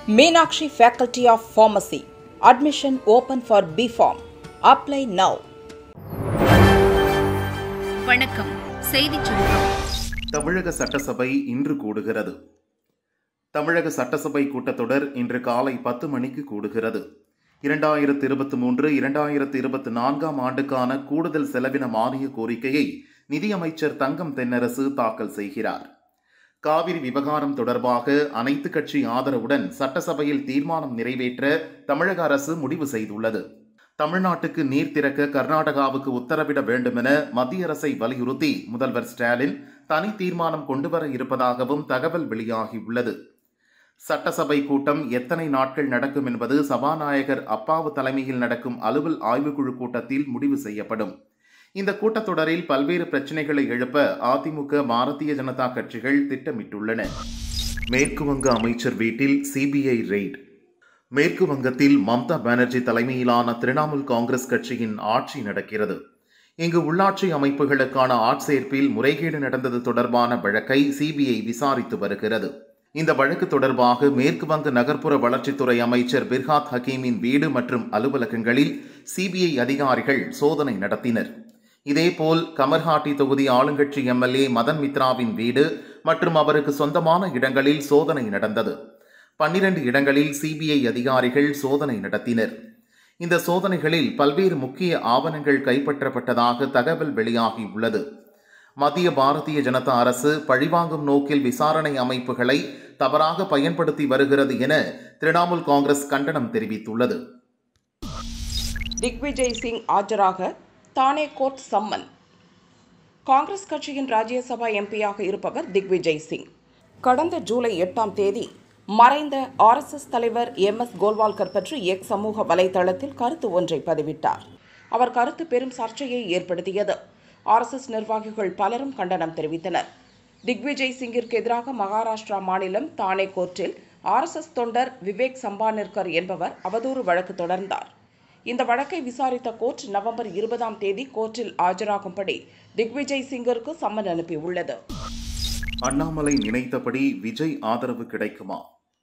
Meenakshi Faculty of Pharmacy. Admission open for BPharm. Apply now. வணக்கம் செய்திச் சுருக்கம் தமிழக சட்டசபை இன்று கூடுகிறது தமிழக சட்டசபை கூட்டத்தொடர் இன்று காலை பத்து மணிக்கு கூடுகிறது இரண்டாயிரத்து இருபத்தி மூன்று இரண்டாயிரத்து இருபத்தி நான்காம் ஆண்டுக்கான கூடுதல் செலவின மானிய கோரிக்கையை நிதியமைச்சர் தங்கம் தென்னரசு தாக்கல் செய்கிறார் காவிரி விவகாரம் தொடர்பாக அனைத்து கட்சி ஆதரவுடன் சட்டசபையில் தீர்மானம் நிறைவேற்ற தமிழக அரசு முடிவு செய்துள்ளது தமிழ்நாட்டுக்கு நீர் திறக்க கர்நாடகாவுக்கு உத்தரவிட வேண்டுமென மத்திய அரசை வலியுறுத்தி முதல்வர் ஸ்டாலின் தனி தீர்மானம் கொண்டுவர இருப்பதாகவும் தகவல் வெளியாகியுள்ளது சட்டசபை கூட்டம் எத்தனை நாட்கள் நடக்கும் என்பது சபாநாயகர் அப்பாவு தலைமையில் நடக்கும் அலுவல் ஆய்வுக்குழு கூட்டத்தில் முடிவு செய்யப்படும் இந்த கூட்டத்தொடரில் பல்வேறு பிரச்சனைகளை எழுப்ப அதிமுக பாரதிய ஜனதா கட்சிகள் திட்டமிட்டுள்ளன மேற்கு வங்க அமைச்சர் வீட்டில் சிபிஐ ரெய்ட் மேற்கு வங்கத்தில் மம்தா பானர்ஜி தலைமையிலான திரிணாமுல் காங்கிரஸ் கட்சியின் ஆட்சி நடக்கிறது இங்கு உள்ளாட்சி அமைப்புகளுக்கான ஆட்சேர்ப்பில் முறைகேடு நடந்தது தொடர்பான வழக்கை சிபிஐ விசாரித்து வருகிறது இந்த வழக்கு தொடர்பாக மேற்கு வங்க நகர்ப்புற வளர்ச்சித்துறை அமைச்சர் பிர்ஹாத் ஹக்கீமின் வீடு மற்றும் அலுவலகங்களில் சிபிஐ அதிகாரிகள் சோதனை நடத்தினர் இதேபோல் கமர்ஹாட்டி தொகுதி ஆளுங்கட்சி எம்எல்ஏ மதன் மித்ராவின் வீடு மற்றும் அவருக்கு சொந்தமான இடங்களில் சோதனை நடந்தது பன்னிரண்டு இடங்களில் சிபிஐ அதிகாரிகள் சோதனை நடத்தினர் இந்த சோதனைகளில் பல்வேறு முக்கிய ஆவணங்கள் கைப்பற்றப்பட்டதாக தகவல் வெளியாகியுள்ளது மத்திய பாரதிய ஜனதா அரசு பழிவாங்கும் நோக்கில் விசாரணை அமைப்புகளை தவறாக பயன்படுத்தி வருகிறது என திரிணாமுல் காங்கிரஸ் கண்டனம் தெரிவித்துள்ளது திக்விஜய் சிங் ஆஜராக தானே கோர்ட் சம்மன் காங்கிரஸ் கட்சியின் ராஜ்யசபா எம்பியாக இருப்பவர் திக்விஜய் சிங் கடந்த ஜூலை எட்டாம் தேதி மறைந்த ஆர்எஸ்எஸ் தலைவர் எம் எஸ் கோல்வால்கர் பற்றி எக்ஸ் சமூக வலைதளத்தில் கருத்து ஒன்றை பதிவிட்டார் அவர் கருத்து பெரும் சர்ச்சையை ஏற்படுத்தியது ஆர்எஸ்எஸ் நிர்வாகிகள் பலரும் கண்டனம் தெரிவித்தனர் திக்விஜய் சிங்கிற்கு எதிராக மகாராஷ்டிரா மாநிலம் தானே கோர்ட்டில் ஆர்எஸ்எஸ் தொண்டர் விவேக் சம்பானிர்கர் என்பவர் அவதூறு வழக்கு தொடர்ந்தார் இந்த வழக்கை விசாரித்த கோர்ட் நவம்பர் இருபதாம் தேதி கோர்ட்டில் ஆஜராகும்படி திக்விஜய் சிங்கிற்கு சம்மன் அனுப்பியுள்ளது அண்ணாமலை நினைத்தபடி விஜய் ஆதரவு கிடைக்குமா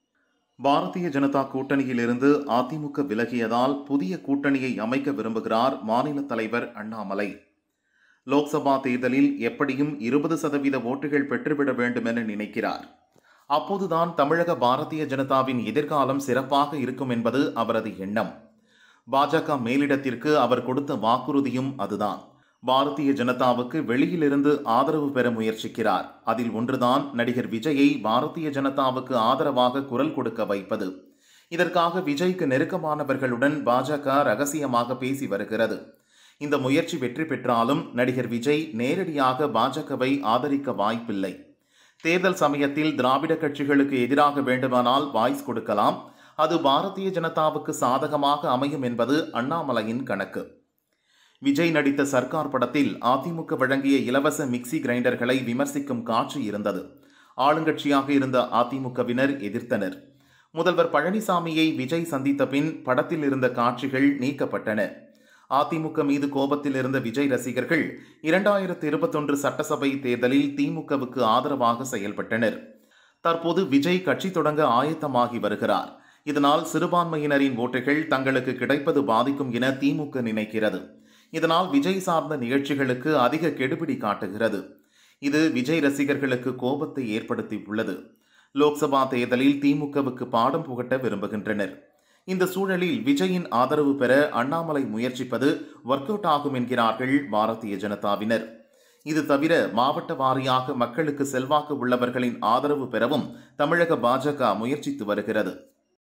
பாரதிய ஜனதா கூட்டணியிலிருந்து அதிமுக விலகியதால் புதிய கூட்டணியை அமைக்க விரும்புகிறார் மாநில தலைவர் அண்ணாமலை லோக்சபா தேர்தலில் எப்படியும் இருபது சதவீத ஓட்டுகள் பெற்றுவிட வேண்டும் என நினைக்கிறார் அப்போதுதான் தமிழக பாரதிய ஜனதாவின் எதிர்காலம் சிறப்பாக இருக்கும் என்பது அவரது எண்ணம் பாஜக மேலிடத்திற்கு அவர் கொடுத்த வாக்குறுதியும் அதுதான் பாரதிய ஜனதாவுக்கு வெளியிலிருந்து ஆதரவு பெற முயற்சிக்கிறார் அதில் ஒன்றுதான் நடிகர் விஜயை பாரதிய ஜனதாவுக்கு ஆதரவாக குரல் கொடுக்க வைப்பது இதற்காக விஜய்க்கு நெருக்கமானவர்களுடன் பாஜக ரகசியமாக பேசி வருகிறது இந்த முயற்சி வெற்றி பெற்றாலும் நடிகர் விஜய் நேரடியாக பாஜகவை ஆதரிக்க வாய்ப்பில்லை தேர்தல் சமயத்தில் திராவிட கட்சிகளுக்கு எதிராக வேண்டுமானால் வாய்ஸ் கொடுக்கலாம் அது பாரதிய ஜனதாவுக்கு சாதகமாக அமையும் என்பது அண்ணாமலையின் கணக்கு விஜய் நடித்த சர்க்கார் படத்தில் அதிமுக வழங்கிய இலவச மிக்சி கிரைண்டர்களை விமர்சிக்கும் காட்சி இருந்தது ஆளுங்கட்சியாக இருந்த அதிமுகவினர் எதிர்த்தனர் முதல்வர் பழனிசாமியை விஜய் சந்தித்த பின் படத்தில் இருந்த காட்சிகள் நீக்கப்பட்டன அதிமுக மீது கோபத்தில் இருந்த விஜய் ரசிகர்கள் இரண்டாயிரத்து இருபத்தொன்று சட்டசபை தேர்தலில் திமுகவுக்கு ஆதரவாக செயல்பட்டனர் தற்போது விஜய் கட்சி தொடங்க ஆயத்தமாகி வருகிறார் இதனால் சிறுபான்மையினரின் ஓட்டுகள் தங்களுக்கு கிடைப்பது பாதிக்கும் என திமுக நினைக்கிறது இதனால் விஜய் சார்ந்த நிகழ்ச்சிகளுக்கு அதிக கெடுபிடி காட்டுகிறது இது விஜய் ரசிகர்களுக்கு கோபத்தை ஏற்படுத்தி உள்ளது லோக்சபா தேர்தலில் திமுகவுக்கு பாடம் புகட்ட விரும்புகின்றனர் இந்த சூழலில் விஜயின் ஆதரவு பெற அண்ணாமலை முயற்சிப்பது ஒர்க் அவுட் ஆகும் என்கிறார்கள் பாரதிய ஜனதாவினர் இது தவிர மாவட்ட வாரியாக மக்களுக்கு செல்வாக்கு உள்ளவர்களின் ஆதரவு பெறவும் தமிழக பாஜக முயற்சித்து வருகிறது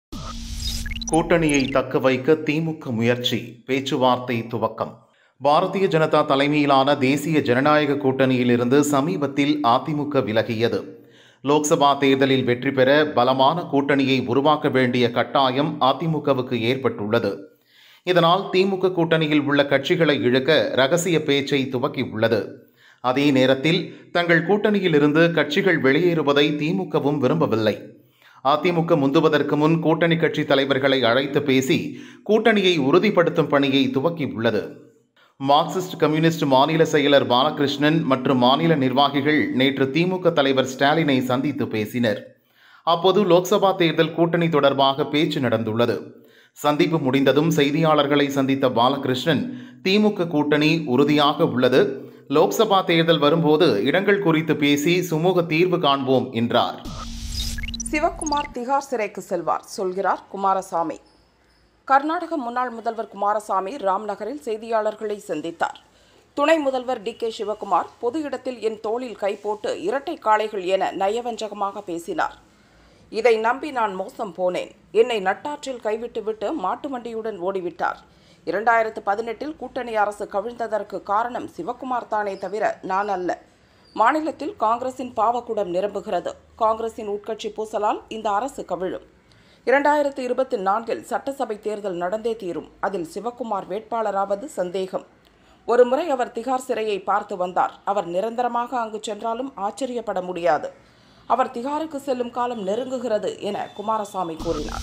கூட்டணியை தக்க வைக்க திமுக முயற்சி பேச்சுவார்த்தை துவக்கம் பாரதிய ஜனதா தலைமையிலான தேசிய ஜனநாயக கூட்டணியிலிருந்து சமீபத்தில் அதிமுக விலகியது லோக்சபா தேர்தலில் வெற்றி பெற பலமான கூட்டணியை உருவாக்க வேண்டிய கட்டாயம் அதிமுகவுக்கு ஏற்பட்டுள்ளது இதனால் திமுக கூட்டணியில் உள்ள கட்சிகளை இழுக்க ரகசிய பேச்சை துவக்கியுள்ளது அதே நேரத்தில் தங்கள் கூட்டணியில் இருந்து கட்சிகள் வெளியேறுவதை திமுகவும் விரும்பவில்லை அதிமுக முந்துவதற்கு முன் கூட்டணி கட்சி தலைவர்களை அழைத்து பேசி கூட்டணியை உறுதிப்படுத்தும் பணியை துவக்கியுள்ளது மார்க்சிஸ்ட் கம்யூனிஸ்ட் மாநில செயலர் பாலகிருஷ்ணன் மற்றும் மாநில நிர்வாகிகள் நேற்று திமுக தலைவர் ஸ்டாலினை சந்தித்து பேசினர் அப்போது லோக்சபா தேர்தல் கூட்டணி தொடர்பாக பேச்சு நடந்துள்ளது சந்திப்பு முடிந்ததும் செய்தியாளர்களை சந்தித்த பாலகிருஷ்ணன் திமுக கூட்டணி உறுதியாக உள்ளது லோக்சபா தேர்தல் வரும்போது இடங்கள் குறித்து பேசி சுமூக தீர்வு காண்போம் என்றார் சிவக்குமார் திகார் சிறைக்கு செல்வார் சொல்கிறார் குமாரசாமி கர்நாடக முன்னாள் முதல்வர் குமாரசாமி ராம்நகரில் செய்தியாளர்களை சந்தித்தார் துணை முதல்வர் டி கே சிவக்குமார் பொது இடத்தில் என் தோளில் கை போட்டு இரட்டை காளைகள் என நயவஞ்சகமாக பேசினார் இதை நம்பி நான் மோசம் போனேன் என்னை நட்டாற்றில் கைவிட்டுவிட்டு மாட்டு வண்டியுடன் ஓடிவிட்டார் இரண்டாயிரத்து பதினெட்டில் கூட்டணி அரசு கவிழ்ந்ததற்கு காரணம் சிவக்குமார் தானே தவிர நான் அல்ல மாநிலத்தில் காங்கிரசின் பாவக்குடம் நிரம்புகிறது காங்கிரசின் உட்கட்சி பூசலால் இந்த அரசு கவிழும் இரண்டாயிரத்து இருபத்தி நான்கில் சட்டசபை தேர்தல் நடந்தே தீரும் அதில் சிவக்குமார் வேட்பாளராவது சந்தேகம் ஒருமுறை அவர் திகார் சிறையை பார்த்து வந்தார் அவர் நிரந்தரமாக அங்கு சென்றாலும் ஆச்சரியப்பட முடியாது அவர் திகாருக்கு செல்லும் காலம் நெருங்குகிறது என குமாரசாமி கூறினார்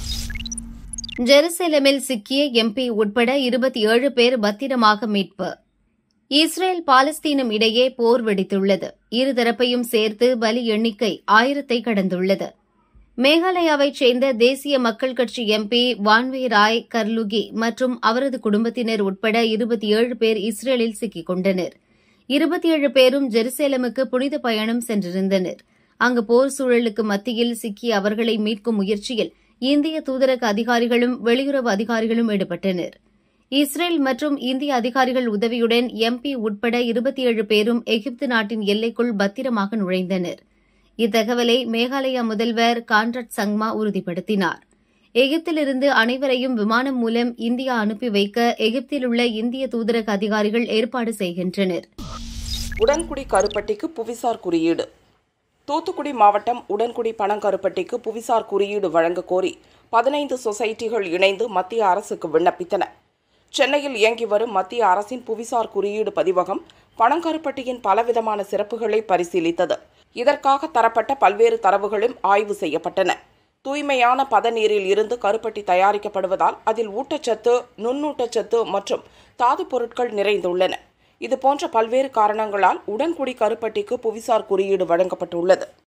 ஜெருசலேமில் சிக்கிய எம்பி உட்பட இருபத்தி ஏழு பேர் பத்திரமாக மீட்பு இஸ்ரேல் பாலஸ்தீனம் இடையே போர் வெடித்துள்ளது இருதரப்பையும் சேர்த்து பலி எண்ணிக்கை ஆயிரத்தை கடந்துள்ளது மேகாலயாவைச் சேர்ந்த தேசிய மக்கள் கட்சி எம்பி வான்வே ராய் கர்லுகி மற்றும் அவரது குடும்பத்தினர் உட்பட இருபத்தி ஏழு பேர் இஸ்ரேலில் சிக்கிக் கொண்டனர் இருபத்தி ஏழு பேரும் ஜெருசலேமுக்கு புனித பயணம் சென்றிருந்தனர் அங்கு போர் சூழலுக்கு மத்தியில் சிக்கிய அவர்களை மீட்கும் முயற்சியில் இந்திய தூதரக அதிகாரிகளும் வெளியுறவு அதிகாரிகளும் ஈடுபட்டனர் இஸ்ரேல் மற்றும் இந்திய அதிகாரிகள் உதவியுடன் எம்பி உட்பட இருபத்தி ஏழு பேரும் எகிப்து நாட்டின் எல்லைக்குள் பத்திரமாக நுழைந்தனர் இத்தகவலை மேகாலயா முதல்வர் கான்ராட் சங்மா உறுதிப்படுத்தினார் எகிப்திலிருந்து அனைவரையும் விமானம் மூலம் இந்தியா அனுப்பி வைக்க எகிப்தில் உள்ள இந்திய தூதரக அதிகாரிகள் ஏற்பாடு செய்கின்றனர் உடன்குடி கருப்பட்டிக்கு புவிசார் குறியீடு தூத்துக்குடி மாவட்டம் உடன்குடி பனங்கருப்பட்டிக்கு புவிசார் குறியீடு வழங்க கோரி பதினைந்து சொசைட்டிகள் இணைந்து மத்திய அரசுக்கு விண்ணப்பித்தன சென்னையில் இயங்கி வரும் மத்திய அரசின் புவிசார் குறியீடு பதிவகம் பனங்கருப்பட்டியின் பலவிதமான சிறப்புகளை பரிசீலித்தது இதற்காக தரப்பட்ட பல்வேறு தரவுகளும் ஆய்வு செய்யப்பட்டன தூய்மையான பதநீரில் இருந்து கருப்பட்டி தயாரிக்கப்படுவதால் அதில் ஊட்டச்சத்து நுண்ணூட்டச்சத்து மற்றும் தாது பொருட்கள் நிறைந்துள்ளன இதுபோன்ற பல்வேறு காரணங்களால் உடன்குடி கருப்பட்டிக்கு புவிசார் குறியீடு வழங்கப்பட்டுள்ளது